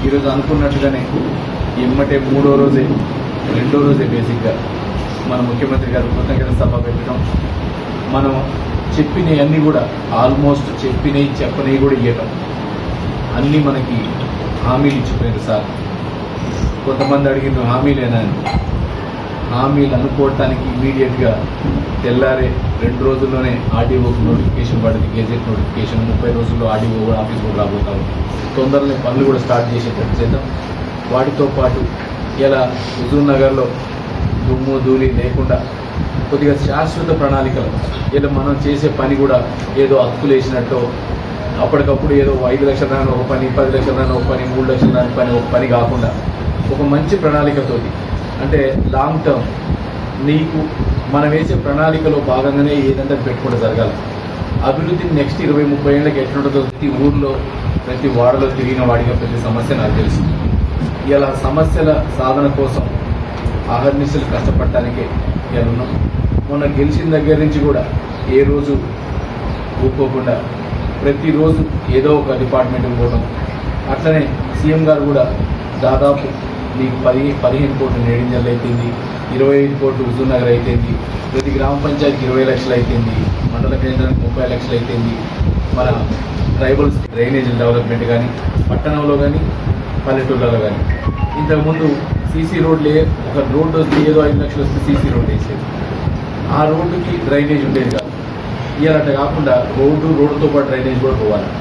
ఈరోజు అనుకున్నట్టుగానే ఎమ్మటే మూడో రోజే రెండో రోజే బేసిక్గా మన ముఖ్యమంత్రి గారు కృతజ్ఞత సభ పెట్టడం మనం చెప్పినవి అన్నీ కూడా ఆల్మోస్ట్ చెప్పినవి చెప్పనివి కూడా ఇవ్వటం అన్నీ మనకి హామీలు ఇచ్చిపోయారు సార్ కొంతమంది అడిగిన హామీలేనా అని హామీలు అనుకోవటానికి ఇమీడియట్గా తెల్లారే రెండు రోజుల్లోనే ఆర్డీఓకి నోటిఫికేషన్ పడింది గెజెట్ నోటిఫికేషన్ ముప్పై రోజుల్లో ఆర్డీఓ కూడా ఆఫీస్ కూడా రాబోతా ఉంది తొందరలో పనులు కూడా స్టార్ట్ చేసేటట్టు చేద్దాం వాటితో పాటు ఇలా హుజూర్ నగర్లో దుమ్ము ధూళి లేకుండా కొద్దిగా శాశ్వత ప్రణాళికలు ఇలా మనం చేసే పని కూడా ఏదో అతుకులు వేసినట్టు అప్పటికప్పుడు ఏదో ఐదు లక్షల దాని ఒక పని పది లక్షల దాని ఒక పని మూడు లక్షల దాని పని ఒక పని కాకుండా ఒక మంచి ప్రణాళికతోటి అంటే లాంగ్ టర్మ్ నీకు మనం వేసే ప్రణాళికలో భాగంగానే ఏదంటే పెట్టుకుంటూ జరగాలి అభివృద్ధి నెక్స్ట్ ఇరవై ముప్పై ఏళ్ళకి ఎట్లుంటుందో ప్రతి ఊర్లో ప్రతి వాడలో తిరిగిన వాడిగా ప్రతి సమస్య నాకు తెలుసు ఇలా సమస్యల సాధన కోసం ఆహర్నిశలు కష్టపడటానికే ఇలా ఉన్నాం మొన్న గెలిచిన దగ్గర నుంచి కూడా ఏ రోజు ఊపుకోకుండా ప్రతిరోజు ఏదో ఒక డిపార్ట్మెంట్కి పోవడం అట్లనే సీఎం గారు కూడా దాదాపు మీకు పది పదిహేను కోట్లు నేడింజల్ అయిపోయింది ఇరవై ఐదు కోట్లు హుజూర్ నగర్ అయిపోయింది ప్రతి గ్రామ పంచాయతీకి ఇరవై లక్షలు అయిపోయింది మండల కేంద్రానికి ముప్పై లక్షలు అయిపోయింది మన ట్రైబల్స్ డ్రైనేజ్ డెవలప్మెంట్ కానీ పట్టణంలో కానీ పల్లెటూళ్ళలో కానీ ఇంతకుముందు సీసీ రోడ్లే ఒక రోడ్డు వస్తే ఏదో ఐదు లక్షలు వస్తే సీసీ రోడ్ వేసేది ఆ రోడ్డుకి డ్రైనేజ్ ఉండేది కాదు ఇవాళ కాకుండా రోడ్డు రోడ్డుతో పాటు డ్రైనేజ్ కూడా పోవాలి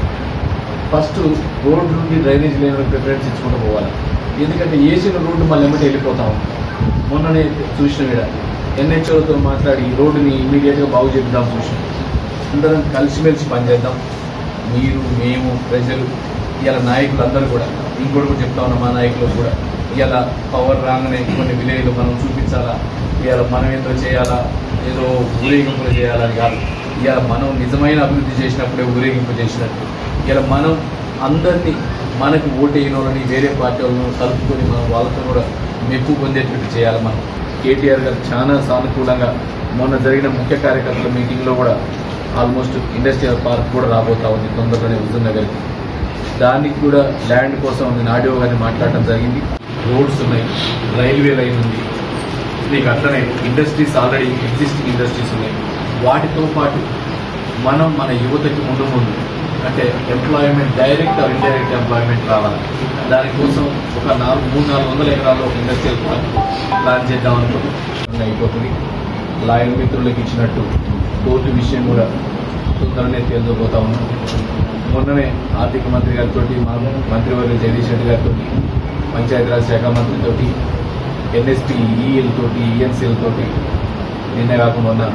ఫస్ట్ రోడ్డు నుండి డ్రైనేజ్ లేని ప్రిఫరెన్స్ ఇచ్చుకుంటూ పోవాలి ఎందుకంటే వేసిన రోడ్డు మళ్ళీ ఎమ్మటి వెళ్ళిపోతాం మొన్ననే చూసిన విడ ఎన్హెచ్ఓతో మాట్లాడి ఈ రోడ్డుని ఇమీడియట్గా బాగు చేద్దాం చూసాం అందరం కలిసిమెలిసి పనిచేద్దాం మీరు మేము ప్రజలు ఇలా నాయకులు అందరూ కూడా ఇంకోటి కూడా చెప్తా ఉన్నాం మా నాయకులు కూడా ఇలా పవర్ రాగానే కొన్ని విలేజ్లు మనం చూపించాలా ఇవాళ మనం ఏదో చేయాలా ఏదో ఊరేగింపులు చేయాలని కాదు ఇవాళ మనం నిజమైన అభివృద్ధి చేసినప్పుడే ఊరేగింపు చేసినట్టు ఇలా మనం అందరినీ మనకు ఓటు వేయని వాళ్ళని వేరే పార్టీ వాళ్ళని కలుపుకొని మనం వాళ్ళతో కూడా మెప్పు పొందేటట్టు చేయాలి మనం కేటీఆర్ గారు చాలా సానుకూలంగా మొన్న జరిగిన ముఖ్య కార్యకర్తల మీటింగ్లో కూడా ఆల్మోస్ట్ ఇండస్ట్రియల్ పార్క్ కూడా రాబోతా ఉంది తొందరలోనే హుజూర్ నగర్కి దానికి కూడా ల్యాండ్ కోసం నేను ఆడియో గారిని మాట్లాడటం జరిగింది రోడ్స్ ఉన్నాయి రైల్వే లైన్ ఉంది మీకు అట్లనే ఇండస్ట్రీస్ ఆల్రెడీ ఎగ్జిస్టింగ్ ఇండస్ట్రీస్ ఉన్నాయి వాటితో పాటు మనం మన యువతకి ముందు ముందు అంటే employment direct or indirect employment రావాలి దానికోసం ఒక నాలుగు మూడు నాలుగు వందల ఎకరాల్లో ఒక ఇండస్ట్రియల్ పార్క్ ప్లాన్ చేద్దాం అనుకుంటున్నాం అయిపోతుంది లాయర్ మిత్రులకు ఇచ్చినట్టు కోర్టు విషయం కూడా తొందరనే తేలిపోతా ఉన్నాం మొన్ననే ఆర్థిక మంత్రి గారితో మా మంత్రివర్గ జగదీష్ రెడ్డి గారితో పంచాయతీరాజ్ శాఖ మంత్రితోటి ఎన్ఎస్పి ఈఎల్తోటి ఈఎన్సీలతోటి నిన్న కాకుండా మొన్న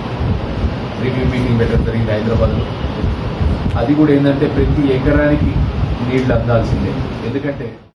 రివ్యూ మీటింగ్ పెట్టడం జరిగింది హైదరాబాద్లో అది కూడా ఏంటంటే ప్రతి ఎకరానికి నీళ్లు అందాల్సిందే ఎందుకంటే